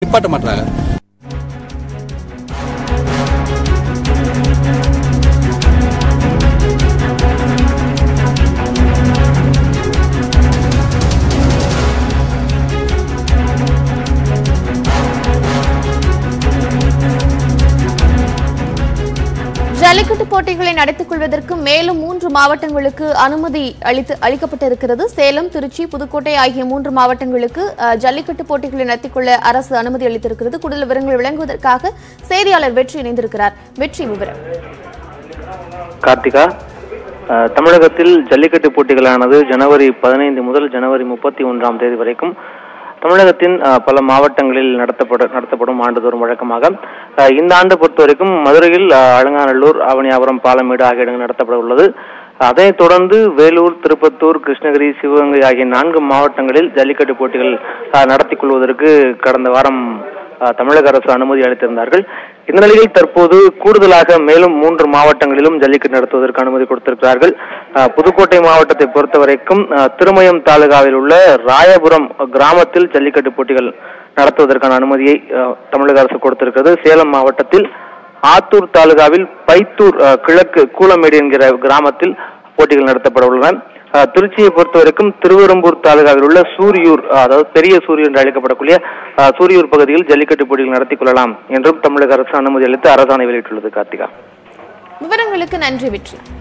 நிப்பாட்ட மாட்டாங்க ஜல்லிக்கட்டு போட்டிகளை நடத்திக் கொள்வதற்கு மேலும் மூன்று மாவட்டங்களுக்கு அனுமதி அளித்து அளிக்கப்பட்டிருக்கிறது சேலம் திருச்சி புதுக்கோட்டை ஆகிய மூன்று மாவட்டங்களுக்கு அஹ், ஜல்லிக்கட்டு போட்டிகளை நடத்திக் கொள்ள அரசு அனுமதி அளித்திருக்கிறது கூடுதல் விவரங்கள் வழங்குவதற்காக செய்தியாளர் வெற்றி இணைந்திருக்கிறார் வெற்றி விவரம் கார்த்திகா அஹ், தமிழகத்தில் ஜல்லிக்கட்டு போட்டிகளானது ஜனவரி பதினைந்து முதல் ஜனவரி முப்பத்தி ஒன்றாம் தேதி வரைக்கும் தமிழகத்தின் அஹ், பல மாவட்டங்களில் நடத்தப்பட நடத்தப்படும் ஆண்டுதோறும் வழக்கமாக அஹ், இந்த ஆண்டு பொறுத்த வரைக்கும் மதுரையில் அஹ், அலங்காநல்லூர் ஆவணியாபுரம் பாலமேடு ஆகிய இடங்கள் நடத்தப்பட உள்ளது அதைத் தொடர்ந்து வேலூர் திருப்பத்தூர் கிருஷ்ணகிரி சிவகங்கை ஆகிய நான்கு மாவட்டங்களில் ஜல்லிக்கட்டு போட்டிகள் அஹ், நடத்திக் கொள்வதற்கு கடந்த வாரம் அஹ், தமிழக அரசு அனுமதி அளித்திருந்தார்கள் இந்த நிலையில் தற்போது கூடுதலாக மேலும் மூன்று மாவட்டங்களிலும் ஜல்லிக்கட்டு நடத்துவதற்கு அனுமதி கொடுத்திருக்கிறார்கள் அஹ், புதுக்கோட்டை மாவட்டத்தை பொறுத்தவரைக்கும் அஹ், திருமயம் தாலுகாவில் உள்ள ராயபுரம் கிராமத்தில் ஜல்லிக்கட்டு போட்டிகள் நடத்துவதற்கான அனுமதியை அஹ், தமிழக அரசு கொடுத்திருக்கிறது சேலம் மாவட்டத்தில் ஆத்தூர் தாலுகாவில் பைத்தூர் அஹ், கிழக்கு கூலமேடு என்கிற கிராமத்தில் போட்டிகள் நடத்தப்பட உள்ளன அஹ், திருச்சியை பொறுத்தவரைக்கும் திருவெரும்பூர் தாலுகாவில் உள்ள சூரியூர் அஹ், அதாவது பெரிய சூரியூர் என்று அழைக்கப்படக்கூடிய அஹ், சூரியூர் பகுதியில் ஜல்லிக்கட்டு போட்டிகள் நடத்திக் கொள்ளலாம் என்றும் தமிழக அரசு அனுமதி அளித்து அரசாணை வெளியிட்டுள்ளது கார்த்திகா விவரங்களுக்கு நன்றி வெற்றி